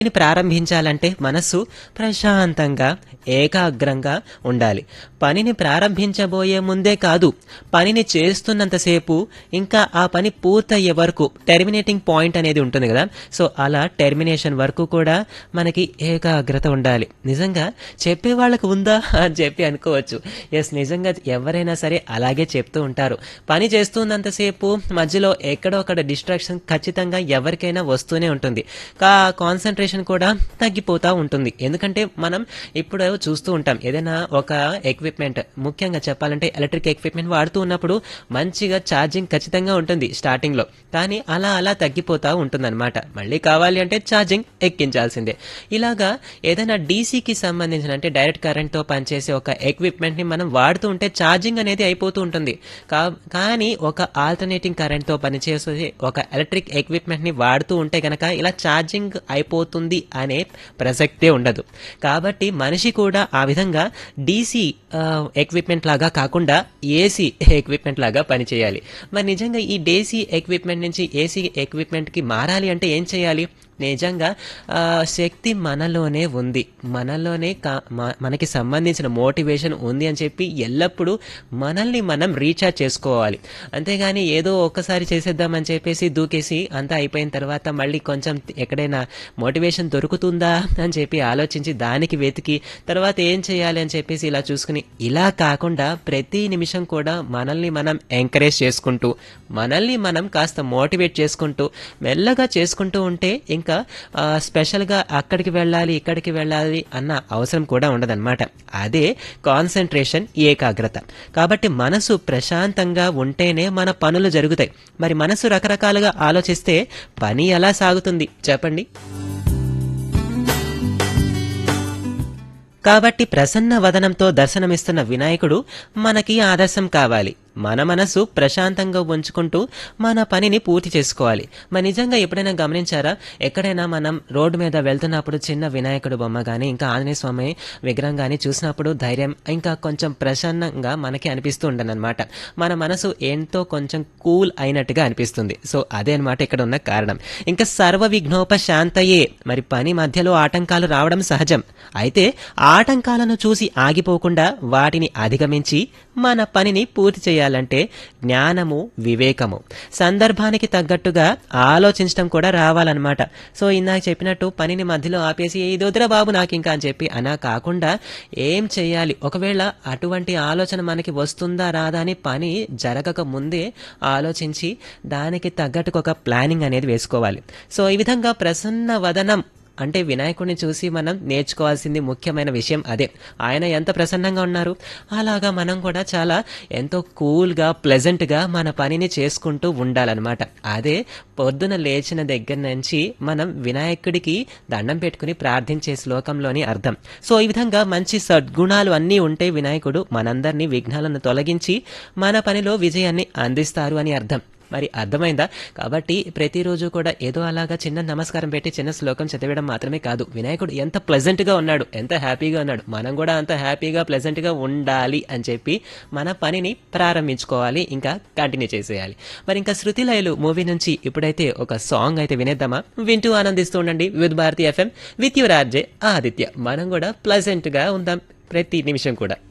పనిని ప్రారంభించాలంటే మనస్సు ప్రశాంతంగా ఏకాగ్రంగా ఉండాలి పనిని ప్రారంభించబోయే ముందే కాదు పనిని చేస్తున్నంతసేపు ఇంకా ఆ పని పూర్తయ్యే వరకు టెర్మినేటింగ్ పాయింట్ అనేది ఉంటుంది కదా సో అలా టెర్మినేషన్ వరకు కూడా మనకి ఏకాగ్రత ఉండాలి నిజంగా చెప్పే వాళ్ళకు ఉందా అని చెప్పి అనుకోవచ్చు ఎస్ నిజంగా ఎవరైనా సరే అలాగే చెప్తూ ఉంటారు పని చేస్తున్నంతసేపు మధ్యలో ఎక్కడో అక్కడ డిస్ట్రాక్షన్ ఖచ్చితంగా ఎవరికైనా వస్తూనే ఉంటుంది కా కాన్సన్ట్రేషన్ కూడా తగ్గిపోతూ ఉంటుంది ఎందుకంటే మనం ఇప్పుడు చూస్తూ ఉంటాం ఏదైనా ఒక ఎక్విప్మెంట్ ముఖ్యంగా చెప్పాలంటే ఎలక్ట్రిక్ ఎక్విప్మెంట్ వాడుతూ ఉన్నప్పుడు మంచిగా ఛార్జింగ్ ఖచ్చితంగా ఉంటుంది స్టార్టింగ్ లో కానీ అలా అలా తగ్గిపోతా ఉంటుందన్నమాట మళ్ళీ కావాలి అంటే ఛార్జింగ్ ఎక్కించాల్సిందే ఇలాగా ఏదైనా డీసీకి సంబంధించిన అంటే డైరెక్ట్ కరెంట్ తో పనిచేసే ఒక ఎక్విప్మెంట్ ని మనం వాడుతూ ఉంటే ఛార్జింగ్ అనేది అయిపోతూ ఉంటుంది కా- కానీ ఒక ఆల్టర్నేటింగ్ కరెంట్ తో పనిచేసే ఒక ఎలక్ట్రిక్ ఎక్విప్మెంట్ ని వాడుతూ ఉంటే గనక ఇలా ఛార్జింగ్ అయిపోతుంది అనే ప్రసక్తే ఉండదు కాబట్టి మనిషి కూడా ఆ విధంగా డీసీ ఎక్విప్మెంట్ లాగా కాకుండా ఏసీ ఎక్విప్మెంట్ లాగా పనిచేయాలి మరి నిజంగా ఈ డేసీ ఎక్విప్మెంట్ నుంచి ఏసీ ఎక్విప్మెంట్ కి మారాలి అంటే ఏం చేయాలి నిజంగా ఆ, శక్తి మనలోనే ఉంది మనలోనే కా- మ- మనకి సంబంధించిన మోటివేషన్ ఉంది అని చెప్పి ఎల్లప్పుడూ మనల్ని మనం రీఛార్జ్ చేసుకోవాలి అంతేగాని ఏదో ఒక్కసారి చేసేద్దామని చెప్పేసి దూకేసి అంతా అయిపోయిన తర్వాత మళ్ళీ కొంచెం ఎక్కడైనా మోటివేషన్ దొరుకుతుందా అని చెప్పి ఆలోచించి దానికి వెతికి తర్వాత ఏం చేయాలి అని చెప్పేసి ఇలా చూసుకుని ఇలా కాకుండా ప్రతి నిమిషం కూడా మనల్ని మనం ఎంకరేజ్ చేసుకుంటూ మనల్ని మనం కాస్త మోటివేట్ చేసుకుంటూ మెల్లగా చేసుకుంటూ ఉంటే ఇంకా ఆ, స్పెషల్గా అక్కడికి వెళ్ళాలి ఇక్కడికి వెళ్ళాలి అన్న అవసరం కూడా ఉండదన్నమాట అదే కాన్సన్ట్రేషన్ ఏకాగ్రత కాబట్టి మనసు ప్రశాంతంగా ఉంటేనే మన పనులు జరుగుతాయి మరి మనసు రకరకాలుగా ఆలోచిస్తే పని ఎలా సాగుతుంది చెప్పండి కాబట్టి ప్రసన్న వదనంతో దర్శనమిస్తున్న వినాయకుడు మనకి ఆదర్శం కావాలి మన మనసు ప్రశాంతంగా ఉంచుకుంటూ మన పనిని పూర్తి చేసుకోవాలి మరి నిజంగా ఎప్పుడైనా గమనించారా ఎక్కడైనా మనం రోడ్డు మీద వెళ్తున్నప్పుడు చిన్న వినాయకుడు బొమ్మ కానీ ఇంకా ఆంజనేయ స్వామి విగ్రహం కానీ చూసినప్పుడు ధైర్యం ఇంకా కొంచెం ప్రసన్నంగా మనకి అనిపిస్తూ ఉండనమాట మన మనసు ఎంతో కొంచెం కూల్ అయినట్టుగా అనిపిస్తుంది సో అదే అనమాట ఇక్కడ ఉన్న కారణం ఇంకా సర్వ విఘ్నోపశాంతయే మరి పని మధ్యలో ఆటంకాలు రావడం సహజం అయితే ఆటంకాలను చూసి ఆగిపోకుండా వాటిని అధిగమించి మన పనిని పూర్తి చేయాలంటే జ్ఞానము వివేకము సందర్భానికి తగ్గట్టుగా ఆలోచించడం కూడా రావాలన్నమాట సో ఇందాక చెప్పినట్టు పనిని మధ్యలో ఆపేసి ఇది వద్దురా బాబు నాకు ఇంకా అని చెప్పి అనా కాకుండా ఏం చేయాలి ఒకవేళ అటువంటి ఆలోచన మనకి వస్తుందా రాదా అని పని జరగక ముందే ఆలోచించి దానికి తగ్గట్టుకు ఒక ప్లానింగ్ అనేది వేసుకోవాలి సో ఈ విధంగా ప్రసన్న వదనం అంటే వినాయకుడిని చూసి మనం నేర్చుకోవాల్సింది ముఖ్యమైన విషయం అదే ఆయన ఎంత ప్రసన్నంగా ఉన్నారు అలాగా మనం కూడా చాలా ఎంతో కూల్గా ప్లెజెంట్గా మన పనిని చేసుకుంటూ ఉండాలన్నమాట అదే పొద్దున లేచిన దగ్గర నుంచి మనం వినాయకుడికి దండం పెట్టుకుని ప్రార్థించే శ్లోకంలోని అర్థం సో ఈ విధంగా మంచి సద్గుణాలు అన్నీ ఉంటే వినాయకుడు మనందరినీ విఘ్నాలను తొలగించి మన పనిలో విజయాన్ని అందిస్తారు అని అర్థం మరి అర్థమైందా కాబట్టి ప్రతిరోజు కూడా ఏదో అలాగా చిన్న నమస్కారం పెట్టి చిన్న శ్లోకం చదివడం మాత్రమే కాదు వినాయకుడు ఎంత ప్లెజెంట్ గా ఉన్నాడు ఎంత హ్యాపీగా ఉన్నాడు మనం కూడా అంత హ్యాపీగా ప్లెజెంట్ గా ఉండాలి అని చెప్పి మన పనిని ప్రారంభించుకోవాలి ఇంకా కంటిన్యూ చేసేయాలి మరి ఇంకా శృతి లయలు మూవీ నుంచి ఇప్పుడైతే ఒక సాంగ్ అయితే వినేద్దామా వింటూ ఆనందిస్తూ ఉండండి with Bharati FM with your RJ Aditya మనం కూడా ప్లెజెంట్ గా ఉందాం ప్రతి నిమిషం కూడా